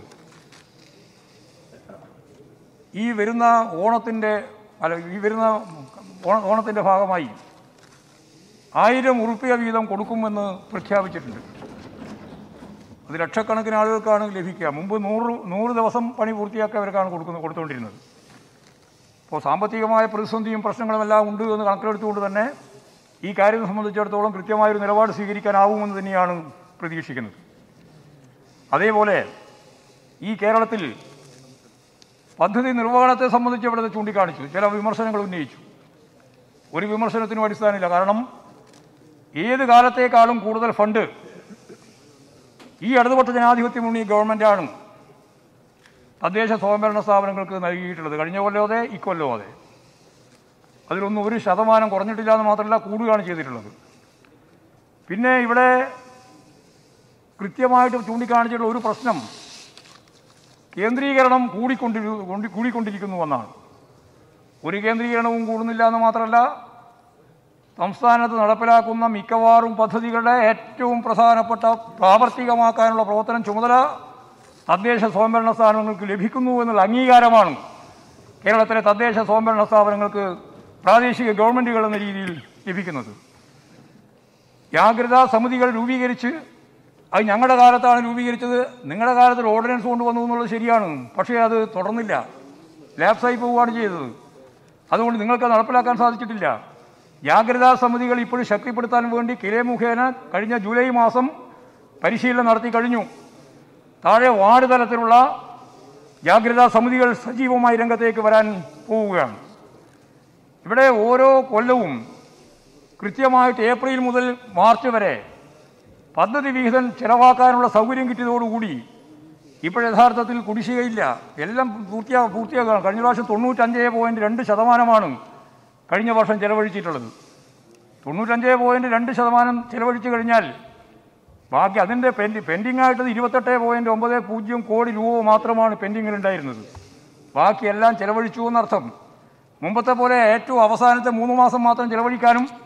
[SPEAKER 2] ഈ വരുന്ന ഓണത്തിൻ്റെ അല്ല ഈ വരുന്ന ഓണ ഓണത്തിൻ്റെ ഭാഗമായി ആയിരം ഉറുപ്പിക വീതം കൊടുക്കുമെന്ന് പ്രഖ്യാപിച്ചിട്ടുണ്ട് അത് ലക്ഷക്കണക്കിന് ആളുകൾക്കാണ് ലഭിക്കുക മുമ്പ് നൂറ് നൂറ് ദിവസം പണി പൂർത്തിയാക്കിയവർക്കാണ് കൊടുക്കുന്നത് കൊടുത്തുകൊണ്ടിരുന്നത് അപ്പോൾ സാമ്പത്തികമായ പ്രതിസന്ധിയും പ്രശ്നങ്ങളുമെല്ലാം ഉണ്ട് എന്ന് കണക്കിലെടുത്തുകൊണ്ട് തന്നെ ഈ കാര്യം സംബന്ധിച്ചിടത്തോളം കൃത്യമായൊരു നിലപാട് സ്വീകരിക്കാനാവുമെന്ന് തന്നെയാണ് പ്രതീക്ഷിക്കുന്നത് അതേപോലെ ഈ കേരളത്തിൽ പദ്ധതി നിർവഹണത്തെ സംബന്ധിച്ച് ഇവിടെ ചൂണ്ടിക്കാണിച്ചു ചില വിമർശനങ്ങൾ ഉന്നയിച്ചു ഒരു വിമർശനത്തിനും അടിസ്ഥാനമില്ല കാരണം ഏത് കാലത്തേക്കാളും കൂടുതൽ ഫണ്ട് ഈ ഇടതുപക്ഷ ജനാധിപത്യ മുന്നണി ഗവൺമെൻറ്റാണ് തദ്ദേശ സ്വയംഭരണ സ്ഥാപനങ്ങൾക്ക് നൽകിയിട്ടുള്ളത് കഴിഞ്ഞ കൊല്ലം അതെ ഇക്കൊല്ലം അതെ അതിലൊന്നും ഒരു ശതമാനം കുറഞ്ഞിട്ടില്ല എന്ന് മാത്രമല്ല കൂടുകയാണ് ചെയ്തിട്ടുള്ളത് പിന്നെ ഇവിടെ കൃത്യമായിട്ട് ചൂണ്ടിക്കാണിച്ചിട്ടുള്ള ഒരു പ്രശ്നം കേന്ദ്രീകരണം കൂടിക്കൊണ്ടിരു കൊണ്ട് കൂടിക്കൊണ്ടിരിക്കുന്നു എന്നാണ് ഒരു കേന്ദ്രീകരണവും കൂടുന്നില്ല എന്ന് മാത്രമല്ല സംസ്ഥാനത്ത് നടപ്പിലാക്കുന്ന മിക്കവാറും പദ്ധതികളുടെ ഏറ്റവും പ്രധാനപ്പെട്ട പ്രാവർത്തികമാക്കാനുള്ള പ്രവർത്തനം ചുമതല തദ്ദേശ സ്വയംഭരണ സ്ഥാപനങ്ങൾക്ക് ലഭിക്കുന്നു എന്നുള്ള അംഗീകാരമാണ് കേരളത്തിലെ തദ്ദേശ സ്വയംഭരണ സ്ഥാപനങ്ങൾക്ക് പ്രാദേശിക ഗവൺമെൻറ്റുകൾ എന്ന രീതിയിൽ ലഭിക്കുന്നത് ജാഗ്രതാ സമിതികൾ രൂപീകരിച്ച് അത് ഞങ്ങളുടെ കാലത്താണ് രൂപീകരിച്ചത് നിങ്ങളുടെ കാലത്ത് ഒരു ഓർഡിനൻസ് കൊണ്ടുവന്നു എന്നുള്ളത് ശരിയാണ് പക്ഷേ അത് തുടർന്നില്ല ലാപ്സായി പോവുകയാണ് ചെയ്തത് അതുകൊണ്ട് നിങ്ങൾക്ക് നടപ്പിലാക്കാൻ സാധിച്ചിട്ടില്ല ജാഗ്രതാ സമിതികൾ ഇപ്പോഴും ശക്തിപ്പെടുത്താൻ വേണ്ടി കിലേ മുഖേന കഴിഞ്ഞ ജൂലൈ മാസം പരിശീലനം നടത്തി കഴിഞ്ഞു താഴെ വാർഡ് തലത്തിലുള്ള ജാഗ്രതാ സമിതികൾ സജീവമായി രംഗത്തേക്ക് വരാൻ പോവുകയാണ് ഇവിടെ ഓരോ കൊല്ലവും കൃത്യമായിട്ട് ഏപ്രിൽ മുതൽ മാർച്ച് വരെ പദ്ധതി വിഹിതം ചെലവാക്കാനുള്ള സൗകര്യം കിട്ടിയതോടുകൂടി ഇപ്പോൾ യഥാർത്ഥത്തിൽ കുടിശ്ശികയില്ല എല്ലാം പൂർത്തിയാ പൂർത്തിയാക്കുകയാണ് കഴിഞ്ഞ പ്രാവശ്യം തൊണ്ണൂറ്റഞ്ച് പോയിൻറ്റ് രണ്ട് ശതമാനമാണ് കഴിഞ്ഞ വർഷം ചെലവഴിച്ചിട്ടുള്ളത് തൊണ്ണൂറ്റഞ്ച് പോയിൻറ്റ് രണ്ട് ശതമാനം ചെലവഴിച്ചു കഴിഞ്ഞാൽ ബാക്കി അതിൻ്റെ പെൻഡി പെൻഡിങ് ആയിട്ടത് ഇരുപത്തെട്ട് പോയിൻറ്റ് ഒമ്പത് പൂജ്യം കോടി രൂപ മാത്രമാണ് പെൻഡിങ്ങിലുണ്ടായിരുന്നത് ബാക്കിയെല്ലാം ചെലവഴിച്ചു എന്നർത്ഥം മുമ്പത്തെ പോലെ ഏറ്റവും അവസാനത്തെ മൂന്ന് മാസം മാത്രം ചെലവഴിക്കാനും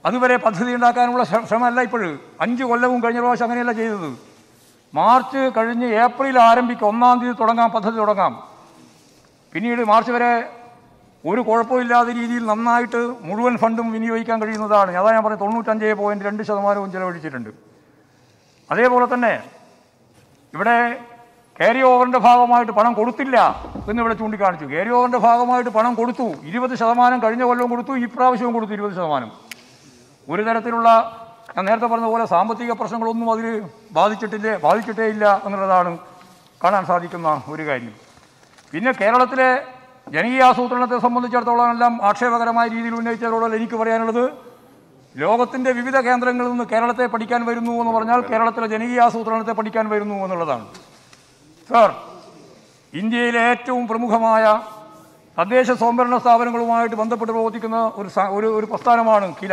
[SPEAKER 2] അതുവരെ പദ്ധതി ഉണ്ടാക്കാനുള്ള ശ്ര- ശ്രമമല്ല ഇപ്പോഴും അഞ്ച് കൊല്ലവും കഴിഞ്ഞ പ്രാവശ്യം അങ്ങനെയല്ല ചെയ്തത് മാർച്ച് കഴിഞ്ഞ് ഏപ്രിൽ ആരംഭിക്കുക ഒന്നാം തീയതി തുടങ്ങാം പദ്ധതി തുടങ്ങാം പിന്നീട് മാർച്ച് വരെ ഒരു കുഴപ്പമില്ലാത്ത രീതിയിൽ നന്നായിട്ട് മുഴുവൻ ഫണ്ടും വിനിയോഗിക്കാൻ കഴിയുന്നതാണ് അതാ ഞാൻ പറഞ്ഞത് തൊണ്ണൂറ്റഞ്ച് പോയിൻറ്റ് രണ്ട് ശതമാനവും ചിലവഴിച്ചിട്ടുണ്ട് അതേപോലെ തന്നെ ഇവിടെ ക്യാരി ഓവറിൻ്റെ ഭാഗമായിട്ട് പണം കൊടുത്തില്ല എന്ന് ഇവിടെ ചൂണ്ടിക്കാണിച്ചു ക്യാരി ഓവറിൻ്റെ ഭാഗമായിട്ട് പണം കൊടുത്തു ഇരുപത് ശതമാനം കഴിഞ്ഞ കൊല്ലവും കൊടുത്തു ഈ പ്രാവശ്യവും കൊടുത്തു ഇരുപത് ശതമാനം ഒരു തരത്തിലുള്ള ഞാൻ നേരത്തെ പറഞ്ഞ പോലെ സാമ്പത്തിക പ്രശ്നങ്ങളൊന്നും അതിൽ ബാധിച്ചിട്ടില്ലേ ബാധിച്ചിട്ടേ ഇല്ല എന്നുള്ളതാണ് കാണാൻ സാധിക്കുന്ന ഒരു കാര്യം പിന്നെ കേരളത്തിലെ ജനകീയാസൂത്രണത്തെ സംബന്ധിച്ചിടത്തോളം എല്ലാം ആക്ഷേപകരമായ രീതിയിൽ ഉന്നയിച്ചതോടെ എനിക്ക് പറയാനുള്ളത് ലോകത്തിൻ്റെ വിവിധ കേന്ദ്രങ്ങളിൽ നിന്ന് കേരളത്തെ പഠിക്കാൻ വരുന്നു എന്ന് പറഞ്ഞാൽ കേരളത്തിലെ ജനകീയാസൂത്രണത്തെ പഠിക്കാൻ വരുന്നു എന്നുള്ളതാണ് സർ ഇന്ത്യയിലെ ഏറ്റവും പ്രമുഖമായ തദ്ദേശ സ്വയംഭരണ സ്ഥാപനങ്ങളുമായിട്ട് ബന്ധപ്പെട്ട് പ്രവർത്തിക്കുന്ന ഒരു സ- ഒരു ഒരു പ്രസ്ഥാനമാണ് കില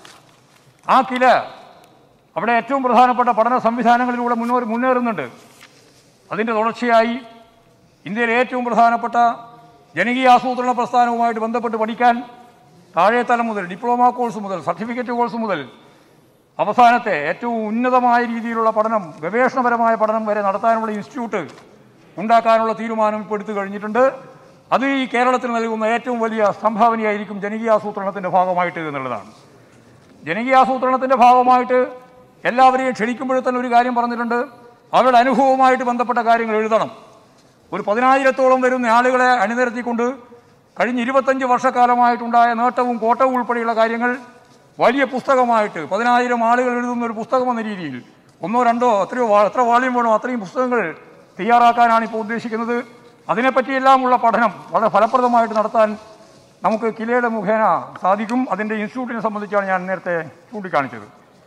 [SPEAKER 2] ആ കില അവിടെ ഏറ്റവും പ്രധാനപ്പെട്ട പഠന സംവിധാനങ്ങളിലൂടെ മുന്നോ മുന്നേറുന്നുണ്ട് അതിൻ്റെ തുടർച്ചയായി ഇന്ത്യയിലെ ഏറ്റവും പ്രധാനപ്പെട്ട ജനകീയ ആസൂത്രണ പ്രസ്ഥാനവുമായിട്ട് ബന്ധപ്പെട്ട് പഠിക്കാൻ താഴെത്തലം മുതൽ ഡിപ്ലോമ കോഴ്സ് മുതൽ സർട്ടിഫിക്കറ്റ് കോഴ്സ് മുതൽ അവസാനത്തെ ഏറ്റവും ഉന്നതമായ രീതിയിലുള്ള പഠനം ഗവേഷണപരമായ പഠനം വരെ നടത്താനുള്ള ഇൻസ്റ്റിറ്റ്യൂട്ട് ഉണ്ടാക്കാനുള്ള തീരുമാനം ഇപ്പോൾ എടുത്തു കഴിഞ്ഞിട്ടുണ്ട് അത് ഈ കേരളത്തിന് നൽകുന്ന ഏറ്റവും വലിയ സംഭാവനയായിരിക്കും ജനകീയാസൂത്രണത്തിൻ്റെ ഭാഗമായിട്ട് എന്നുള്ളതാണ് ജനകീയാസൂത്രണത്തിൻ്റെ ഭാഗമായിട്ട് എല്ലാവരെയും ക്ഷണിക്കുമ്പോഴേ തന്നെ ഒരു കാര്യം പറഞ്ഞിട്ടുണ്ട് അവരുടെ അനുഭവവുമായിട്ട് ബന്ധപ്പെട്ട കാര്യങ്ങൾ എഴുതണം ഒരു പതിനായിരത്തോളം വരുന്ന ആളുകളെ അണിനിരത്തിക്കൊണ്ട് കഴിഞ്ഞ ഇരുപത്തഞ്ച് വർഷക്കാലമായിട്ടുണ്ടായ നേട്ടവും കോട്ടവും ഉൾപ്പെടെയുള്ള കാര്യങ്ങൾ വലിയ പുസ്തകമായിട്ട് പതിനായിരം ആളുകൾ എഴുതുന്ന ഒരു പുസ്തകം എന്ന രീതിയിൽ ഒന്നോ രണ്ടോ എത്രയോ വാ- എത്ര വാള്യം വേണോ അത്രയും പുസ്തകങ്ങൾ തയ്യാറാക്കാനാണ് ഇപ്പോൾ ഉദ്ദേശിക്കുന്നത് അതിനെപ്പറ്റിയെല്ലാമുള്ള പഠനം വളരെ ഫലപ്രദമായിട്ട് നടത്താൻ നമുക്ക് കിലയുടെ മുഖേന സാധിക്കും അതിൻ്റെ ഇൻസ്റ്റിറ്റ്യൂട്ടിനെ സംബന്ധിച്ചാണ് ഞാൻ നേരത്തെ ചൂണ്ടിക്കാണിച്ചത്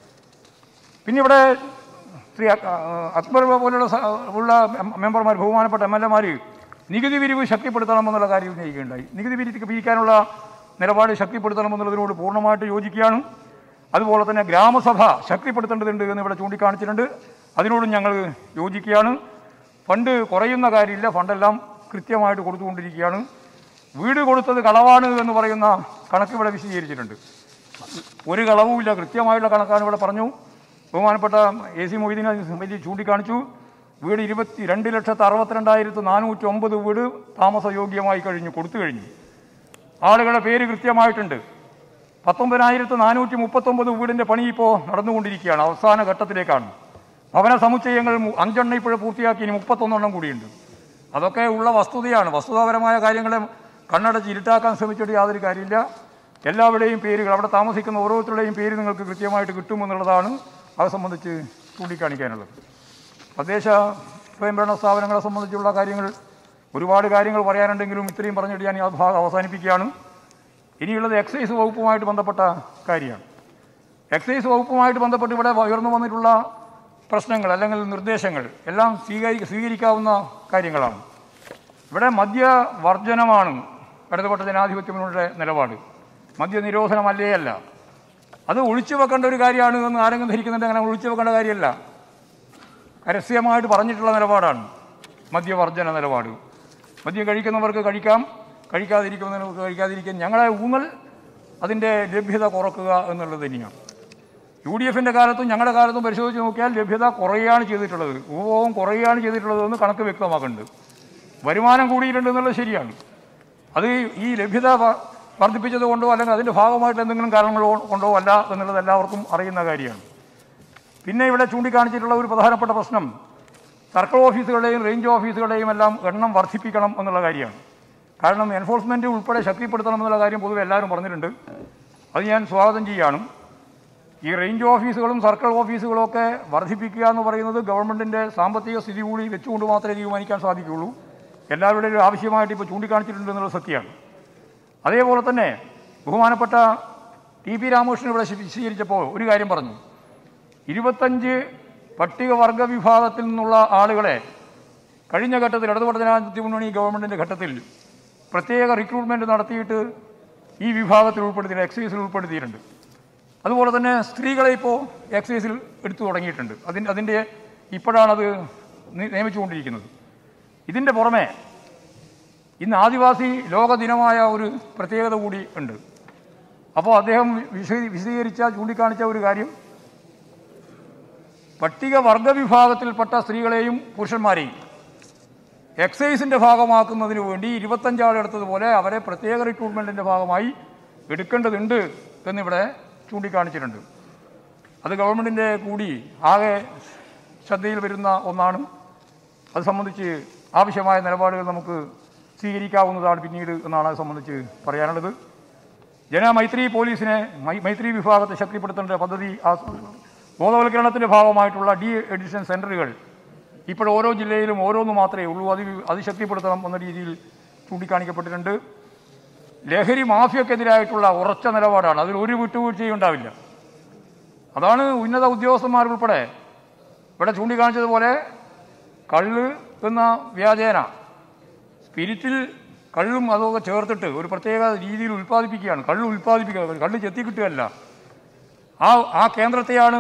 [SPEAKER 2] പിന്നെ ഇവിടെ ശ്രീ അക്- ആ, അക്ബർ പോലുള്ള സ- ഉള്ള മെ- മെമ്പർമാർ ബഹുമാനപ്പെട്ട എം എൽ എമാർ നികുതി പിരിവ് ശക്തിപ്പെടുത്തണമെന്നുള്ള കാര്യം ഉന്നയിക്കുകയുണ്ടായി നികുതി പിരിവ് പിരിക്കാനുള്ള നിലപാട് ശക്തിപ്പെടുത്തണമെന്നുള്ളതിനോട് പൂർണ്ണമായിട്ട് യോജിക്കുകയാണ് അതുപോലെ തന്നെ ഗ്രാമസഭ ശക്തിപ്പെടുത്തേണ്ടതുണ്ട് എന്ന് ഇവിടെ ചൂണ്ടിക്കാണിച്ചിട്ടുണ്ട് അതിനോടും ഞങ്ങൾ യോജിക്കുകയാണ് ഫണ്ട് കുറയുന്ന കാര്യമില്ല ഫണ്ടെല്ലാം കൃത്യമായിട്ട് കൊടുത്തുകൊണ്ടിരിക്കുകയാണ് വീട് കൊടുത്തത് കളവാണ് എന്ന് പറയുന്ന കണക്ക് ഇവിടെ വിശദീകരിച്ചിട്ടുണ്ട് ഒരു കളവുമില്ല കൃത്യമായിട്ടുള്ള കണക്കാണ് ഇവിടെ പറഞ്ഞു ബഹുമാനപ്പെട്ട എ സി മൊയ്തീനെ സംബന്ധിച്ച് ചൂണ്ടിക്കാണിച്ചു വീട് ഇരുപത്തി രണ്ട് ലക്ഷത്തി അറുപത്തിരണ്ടായിരത്തി നാനൂറ്റി ഒമ്പത് വീട് താമസയോഗ്യമായി കഴിഞ്ഞു കൊടുത്തു കഴിഞ്ഞു ആളുകളുടെ പേര് കൃത്യമായിട്ടുണ്ട് പത്തൊമ്പതിനായിരത്തി നാനൂറ്റി മുപ്പത്തൊമ്പത് വീടിൻ്റെ പണി ഇപ്പോൾ നടന്നുകൊണ്ടിരിക്കുകയാണ് അവസാന ഘട്ടത്തിലേക്കാണ് ഭവന സമുച്ചയങ്ങൾ മു- അഞ്ചെണ്ണം ഇപ്പോഴും പൂർത്തിയാക്കി ഇനി മുപ്പത്തൊന്നെണ്ണം കൂടിയുണ്ട് അതൊക്കെ ഉള്ള വസ്തുതയാണ് വസ്തുതാപരമായ കാര്യങ്ങളെ കണ്ണടച്ച് ഇരുട്ടാക്കാൻ ശ്രമിച്ചിട്ട് യാതൊരു കാര്യമില്ല എല്ലാവരുടെയും പേരുകൾ അവിടെ താമസിക്കുന്ന ഓരോരുത്തരുടെയും പേര് നിങ്ങൾക്ക് കൃത്യമായിട്ട് കിട്ടുമെന്നുള്ളതാണ് അത് സംബന്ധിച്ച് ചൂണ്ടിക്കാണിക്കാനുള്ളത് തദ്ദേശ സ്വയംഭരണ സ്ഥാപനങ്ങളെ സംബന്ധിച്ചുള്ള കാര്യങ്ങൾ ഒരുപാട് കാര്യങ്ങൾ പറയാനുണ്ടെങ്കിലും ഇത്രയും പറഞ്ഞിട്ട് ഞാൻ ഈ ഭാഗം അവസാനിപ്പിക്കുകയാണ് ഇനിയുള്ളത് എക്സൈസ് വകുപ്പുമായിട്ട് ബന്ധപ്പെട്ട കാര്യമാണ് എക്സൈസ് വകുപ്പുമായിട്ട് ബന്ധപ്പെട്ട് ഇവിടെ ഉയർന്നു വന്നിട്ടുള്ള പ്രശ്നങ്ങൾ അല്ലെങ്കിൽ നിർദ്ദേശങ്ങൾ എല്ലാം സ്വീകരി സ്വീകരിക്കാവുന്ന കാര്യങ്ങളാണ് ഇവിടെ മദ്യവർജനമാണ് ഇടതുപെട്ട ജനാധിപത്യ മുന്നണിയുടെ നിലപാട് മദ്യനിരോധനമല്ലേ അല്ല അത് ഒഴിച്ചു വെക്കേണ്ട ഒരു കാര്യമാണ് എന്ന് ആരെങ്കിലും ധരിക്കുന്നുണ്ട് അങ്ങനെ ഒഴിച്ചു വെക്കേണ്ട കാര്യമല്ല പരസ്യമായിട്ട് പറഞ്ഞിട്ടുള്ള നിലപാടാണ് മദ്യവർജന നിലപാട് മദ്യം കഴിക്കുന്നവർക്ക് കഴിക്കാം കഴിക്കാതിരിക്കുന്നവർക്ക് കഴിക്കാതിരിക്കാൻ ഞങ്ങളെ ഊന്നൽ അതിൻ്റെ ലഭ്യത കുറക്കുക എന്നുള്ളത് തന്നെയാണ് യു ഡി എഫിൻ്റെ കാലത്തും ഞങ്ങളുടെ കാലത്തും പരിശോധിച്ച് നോക്കിയാൽ ലഭ്യത കുറയുകയാണ് ചെയ്തിട്ടുള്ളത് ഉപഭോഗം കുറയുകയാണ് ചെയ്തിട്ടുള്ളത് എന്ന് കണക്ക് വ്യക്തമാക്കുന്നുണ്ട് വരുമാനം കൂടിയിട്ടുണ്ട് എന്നുള്ളത് ശരിയാണ് അത് ഈ ലഭ്യത വ- വർദ്ധിപ്പിച്ചത് കൊണ്ടോ അല്ലെങ്കിൽ അതിൻ്റെ ഭാഗമായിട്ട് എന്തെങ്കിലും കാരണങ്ങൾ കൊണ്ടോ അല്ല എന്നുള്ളത് എല്ലാവർക്കും അറിയുന്ന കാര്യമാണ് പിന്നെ ഇവിടെ ചൂണ്ടിക്കാണിച്ചിട്ടുള്ള ഒരു പ്രധാനപ്പെട്ട പ്രശ്നം സർക്കിൾ ഓഫീസുകളുടെയും റേഞ്ച് ഓഫീസുകളുടെയും എല്ലാം എണ്ണം വർദ്ധിപ്പിക്കണം എന്നുള്ള കാര്യമാണ് കാരണം എൻഫോഴ്സ്മെൻറ്റ് ഉൾപ്പെടെ ശക്തിപ്പെടുത്തണം എന്നുള്ള കാര്യം പൊതുവെ എല്ലാവരും പറഞ്ഞിട്ടുണ്ട് അത് ഞാൻ സ്വാഗതം ചെയ്യുകയാണ് ഈ റേഞ്ച് ഓഫീസുകളും സർക്കിൾ ഓഫീസുകളും ഒക്കെ വർദ്ധിപ്പിക്കുക എന്ന് പറയുന്നത് ഗവൺമെൻറ്റിൻ്റെ സാമ്പത്തിക സ്ഥിതി കൂടി വെച്ചുകൊണ്ട് മാത്രമേ തീരുമാനിക്കാൻ സാധിക്കുകയുള്ളൂ എല്ലാവരുടെയും ആവശ്യമായിട്ട് ഇപ്പോൾ ചൂണ്ടിക്കാണിച്ചിട്ടുണ്ട് എന്നുള്ളത് സത്യമാണ് അതേപോലെ തന്നെ ബഹുമാനപ്പെട്ട ടി പി രാമകൃഷ്ണൻ ഇവിടെ വിശദീകരിച്ചപ്പോൾ ഒരു കാര്യം പറഞ്ഞു ഇരുപത്തഞ്ച് പട്ടികവർഗ വിഭാഗത്തിൽ നിന്നുള്ള ആളുകളെ കഴിഞ്ഞ ഘട്ടത്തിൽ ഇടതുപെട്ട ജനാധിപത്യ മുന്നണി ഗവൺമെൻറ്റിൻ്റെ ഘട്ടത്തിൽ പ്രത്യേക റിക്രൂട്ട്മെൻറ്റ് നടത്തിയിട്ട് ഈ വിഭാഗത്തിൽ ഉൾപ്പെടുത്തിയിട്ടുണ്ട് എക്സൈസിൽ ഉൾപ്പെടുത്തിയിട്ടുണ്ട് അതുപോലെ തന്നെ സ്ത്രീകളെ ഇപ്പോൾ എക്സൈസിൽ എടുത്തു തുടങ്ങിയിട്ടുണ്ട് അതിൻ്റെ അതിൻ്റെ ഇപ്പോഴാണത് നി- നിയമിച്ചുകൊണ്ടിരിക്കുന്നത് ഇതിൻ്റെ പുറമെ ഇന്ന് ആദിവാസി ലോക ദിനമായ ഒരു പ്രത്യേകത കൂടി ഉണ്ട് അപ്പോൾ അദ്ദേഹം വിശദീ വിശദീകരിച്ച ചൂണ്ടിക്കാണിച്ച ഒരു കാര്യം പട്ടികവർഗ വിഭാഗത്തിൽപ്പെട്ട സ്ത്രീകളെയും പുരുഷന്മാരെയും എക്സൈസിൻ്റെ ഭാഗമാക്കുന്നതിന് വേണ്ടി ഇരുപത്തഞ്ചാളെടുത്തതുപോലെ അവരെ പ്രത്യേക റിക്രൂട്ട്മെൻറ്റിൻ്റെ ഭാഗമായി എടുക്കേണ്ടതുണ്ട് എന്നിവിടെ ചൂണ്ടിക്കാണിച്ചിട്ടുണ്ട് അത് ഗവൺമെൻറ്റിൻ്റെ കൂടി ആകെ ശ്രദ്ധയിൽ വരുന്ന ഒന്നാണ് അത് സംബന്ധിച്ച് ആവശ്യമായ നിലപാടുകൾ നമുക്ക് സ്വീകരിക്കാവുന്നതാണ് പിന്നീട് എന്നാണ് അത് സംബന്ധിച്ച് പറയാനുള്ളത് ജനമൈത്രി പോലീസിനെ മൈ- മൈത്രി വിഭാഗത്തെ ശക്തിപ്പെടുത്തേണ്ട പദ്ധതി ആ- ബോധവൽക്കരണത്തിൻ്റെ ഭാഗമായിട്ടുള്ള ഡി എഡിഷൻ സെൻ്ററുകൾ ഇപ്പോൾ ഓരോ ജില്ലയിലും ഓരോന്ന് മാത്രമേ ഉള്ളൂ അത് വി- അത് ശക്തിപ്പെടുത്തണം എന്ന രീതിയിൽ ചൂണ്ടിക്കാണിക്കപ്പെട്ടിട്ടുണ്ട് ലഹരി മാഫിയക്കെതിരായിട്ടുള്ള ഉറച്ച നിലപാടാണ് അതിൽ ഒരു വിട്ടുവീഴ്ചയും ഉണ്ടാവില്ല അതാണ് ഉന്നത ഉദ്യോഗസ്ഥന്മാരുൾപ്പെടെ ഇവിടെ ചൂണ്ടിക്കാണിച്ചതുപോലെ കള്ള് എന്ന വ്യാജേന സ്പിരിറ്റിൽ കള്ളും അതൊക്കെ ചേർത്തിട്ട് ഒരു പ്രത്യേക രീതിയിൽ ഉൽപ്പാദിപ്പിക്കുകയാണ് കള്ള് ഉൽപ്പാദിപ്പിക്കുക കള്ള് ചെത്തി കിട്ടുകയല്ല ആ ആ കേന്ദ്രത്തെയാണ്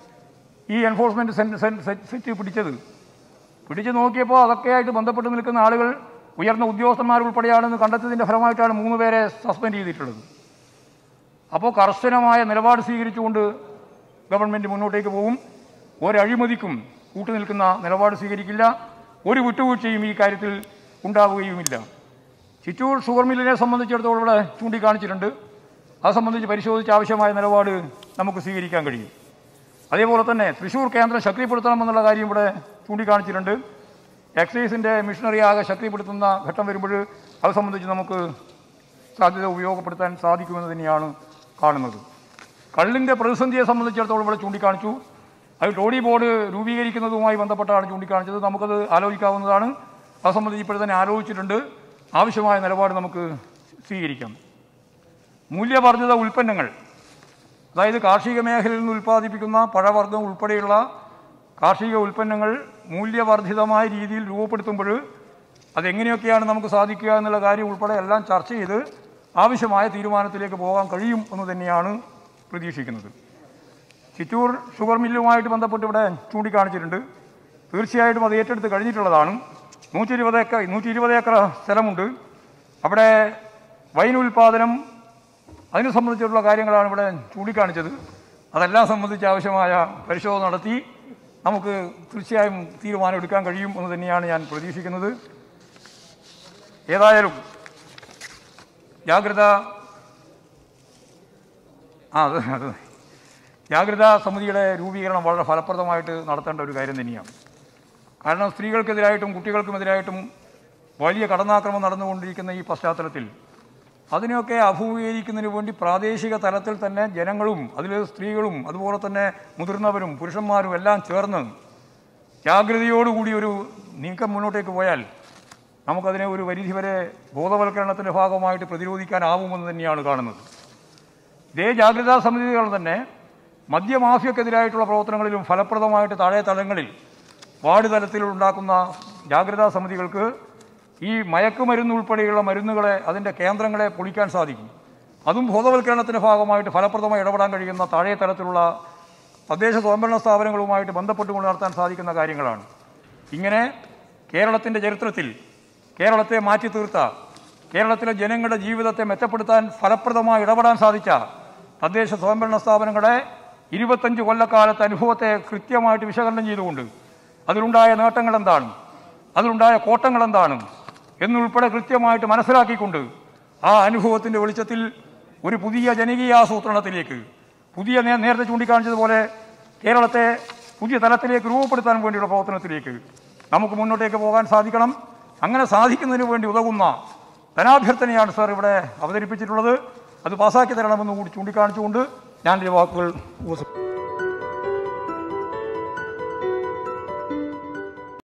[SPEAKER 2] ഈ എൻഫോഴ്സ്മെൻറ്റ് സെറ്റ് പിടിച്ചത് പിടിച്ചു നോക്കിയപ്പോൾ അതൊക്കെയായിട്ട് ബന്ധപ്പെട്ട് നിൽക്കുന്ന ആളുകൾ ഉയർന്ന ഉദ്യോഗസ്ഥന്മാരുൾപ്പെടെയാണെന്ന് കണ്ടെത്തിയതിൻ്റെ ഫലമായിട്ടാണ് മൂന്ന് പേരെ സസ്പെൻഡ് ചെയ്തിട്ടുള്ളത് അപ്പോൾ കർശനമായ നിലപാട് സ്വീകരിച്ചുകൊണ്ട് ഗവൺമെൻറ് മുന്നോട്ടേക്ക് പോകും ഒരഴിമതിക്കും കൂട്ടുനിൽക്കുന്ന നിലപാട് സ്വീകരിക്കില്ല ഒരു വിട്ടുവീഴ്ചയും ഈ കാര്യത്തിൽ ഉണ്ടാവുകയുമില്ല ചിറ്റൂർ ഷുഗർ മില്ലിനെ സംബന്ധിച്ചിടത്തോളം ഇവിടെ ചൂണ്ടിക്കാണിച്ചിട്ടുണ്ട് അത് സംബന്ധിച്ച് പരിശോധിച്ച് ആവശ്യമായ നിലപാട് നമുക്ക് സ്വീകരിക്കാൻ കഴിയും അതേപോലെ തന്നെ തൃശ്ശൂർ കേന്ദ്രം ശക്തിപ്പെടുത്തണമെന്നുള്ള കാര്യം ഇവിടെ ചൂണ്ടിക്കാണിച്ചിട്ടുണ്ട് എക്സൈസിൻ്റെ മിഷനറി ആകെ ശക്തിപ്പെടുത്തുന്ന ഘട്ടം വരുമ്പോൾ അത് സംബന്ധിച്ച് നമുക്ക് സാധ്യത ഉപയോഗപ്പെടുത്താൻ സാധിക്കുമെന്ന് തന്നെയാണ് കാണുന്നത് കള്ളിൻ്റെ പ്രതിസന്ധിയെ സംബന്ധിച്ചിടത്തോളം ഇവിടെ ചൂണ്ടിക്കാണിച്ചു അത് ടോഡി ബോർഡ് രൂപീകരിക്കുന്നതുമായി ബന്ധപ്പെട്ടാണ് ചൂണ്ടിക്കാണിച്ചത് നമുക്കത് ആലോചിക്കാവുന്നതാണ് അത് സംബന്ധിച്ച് ഇപ്പോൾ തന്നെ ആലോചിച്ചിട്ടുണ്ട് ആവശ്യമായ നിലപാട് നമുക്ക് സ്വീകരിക്കാം മൂല്യവർദ്ധിത ഉൽപ്പന്നങ്ങൾ അതായത് കാർഷിക മേഖലയിൽ നിന്ന് ഉൽപ്പാദിപ്പിക്കുന്ന പഴവർഗ്ഗം ഉൾപ്പെടെയുള്ള കാർഷിക ഉൽപ്പന്നങ്ങൾ മൂല്യവർദ്ധിതമായ രീതിയിൽ രൂപപ്പെടുത്തുമ്പോൾ അതെങ്ങനെയൊക്കെയാണ് നമുക്ക് സാധിക്കുക എന്നുള്ള കാര്യം ഉൾപ്പെടെ എല്ലാം ചർച്ച ചെയ്ത് ആവശ്യമായ തീരുമാനത്തിലേക്ക് പോകാൻ കഴിയും എന്ന് തന്നെയാണ് പ്രതീക്ഷിക്കുന്നത് ചിറ്റൂർ ഷുഗർ മില്ലുമായിട്ട് ബന്ധപ്പെട്ട് ഇവിടെ ചൂണ്ടിക്കാണിച്ചിട്ടുണ്ട് തീർച്ചയായിട്ടും അത് ഏറ്റെടുത്ത് കഴിഞ്ഞിട്ടുള്ളതാണ് നൂറ്റി ഇരുപത് ഏക്കർ നൂറ്റി ഇരുപത് ഏക്കർ സ്ഥലമുണ്ട് അവിടെ വൈൻ ഉൽപ്പാദനം അതിനെ സംബന്ധിച്ചുള്ള കാര്യങ്ങളാണ് ഇവിടെ ചൂണ്ടിക്കാണിച്ചത് അതെല്ലാം സംബന്ധിച്ച് ആവശ്യമായ പരിശോധന നടത്തി നമുക്ക് തീർച്ചയായും തീരുമാനം എടുക്കാൻ കഴിയും എന്ന് തന്നെയാണ് ഞാൻ പ്രതീക്ഷിക്കുന്നത് ഏതായാലും ജാഗ്രത ആ അത് അത് ജാഗ്രതാ സമിതിയുടെ രൂപീകരണം വളരെ ഫലപ്രദമായിട്ട് നടത്തേണ്ട ഒരു കാര്യം തന്നെയാണ് കാരണം സ്ത്രീകൾക്കെതിരായിട്ടും കുട്ടികൾക്കുമെതിരായിട്ടും വലിയ കടന്നാക്രമണം നടന്നുകൊണ്ടിരിക്കുന്ന ഈ പശ്ചാത്തലത്തിൽ അതിനെയൊക്കെ അഭിമുഖീകരിക്കുന്നതിന് വേണ്ടി പ്രാദേശിക തലത്തിൽ തന്നെ ജനങ്ങളും അതിൽ സ്ത്രീകളും അതുപോലെ തന്നെ മുതിർന്നവരും പുരുഷന്മാരും എല്ലാം ചേർന്ന് ജാഗ്രതയോടുകൂടി ഒരു നീക്കം മുന്നോട്ടേക്ക് പോയാൽ നമുക്കതിനെ ഒരു പരിധിവരെ ബോധവൽക്കരണത്തിൻ്റെ ഭാഗമായിട്ട് പ്രതിരോധിക്കാനാവുമെന്ന് തന്നെയാണ് കാണുന്നത് ഇതേ ജാഗ്രതാ സമിതികൾ തന്നെ മദ്യമാഫിയക്കെതിരായിട്ടുള്ള പ്രവർത്തനങ്ങളിലും ഫലപ്രദമായിട്ട് താഴെ തലങ്ങളിൽ വാർഡ് തലത്തിൽ ഉണ്ടാക്കുന്ന ജാഗ്രതാ സമിതികൾക്ക് ഈ മയക്കുമരുന്ന് ഉൾപ്പെടെയുള്ള മരുന്നുകളെ അതിൻ്റെ കേന്ദ്രങ്ങളെ പൊളിക്കാൻ സാധിക്കും അതും ബോധവൽക്കരണത്തിൻ്റെ ഭാഗമായിട്ട് ഫലപ്രദമായി ഇടപെടാൻ കഴിയുന്ന താഴെ തലത്തിലുള്ള തദ്ദേശ സ്വയംഭരണ സ്ഥാപനങ്ങളുമായിട്ട് ബന്ധപ്പെട്ടുകൊണ്ട് നടത്താൻ സാധിക്കുന്ന കാര്യങ്ങളാണ് ഇങ്ങനെ കേരളത്തിൻ്റെ ചരിത്രത്തിൽ കേരളത്തെ മാറ്റി തീർത്ത കേരളത്തിലെ ജനങ്ങളുടെ ജീവിതത്തെ മെച്ചപ്പെടുത്താൻ ഫലപ്രദമായി ഇടപെടാൻ സാധിച്ച തദ്ദേശ സ്വയംഭരണ സ്ഥാപനങ്ങളെ ഇരുപത്തഞ്ച് കൊല്ലക്കാലത്തെ അനുഭവത്തെ കൃത്യമായിട്ട് വിശകലനം ചെയ്തുകൊണ്ട് അതിലുണ്ടായ നേട്ടങ്ങൾ എന്താണ് അതിലുണ്ടായ കോട്ടങ്ങൾ എന്താണ് എന്നുൾപ്പെടെ കൃത്യമായിട്ട് മനസ്സിലാക്കിക്കൊണ്ട് ആ അനുഭവത്തിൻ്റെ വെളിച്ചത്തിൽ ഒരു പുതിയ ജനകീയ ആസൂത്രണത്തിലേക്ക് പുതിയ നേ- നേരത്തെ ചൂണ്ടിക്കാണിച്ചതുപോലെ കേരളത്തെ പുതിയ തലത്തിലേക്ക് രൂപപ്പെടുത്താൻ വേണ്ടിയുള്ള പ്രവർത്തനത്തിലേക്ക് നമുക്ക് മുന്നോട്ടേക്ക് പോകാൻ സാധിക്കണം അങ്ങനെ സാധിക്കുന്നതിന് വേണ്ടി ഉതകുന്ന ധനാഭ്യർത്ഥനയാണ് സാർ ഇവിടെ അവതരിപ്പിച്ചിട്ടുള്ളത് അത് പാസ്സാക്കി തരണമെന്ന് കൂടി ചൂണ്ടിക്കാണിച്ചുകൊണ്ട് ഞാൻ എൻ്റെ വാക്കുകൾ ഉപസ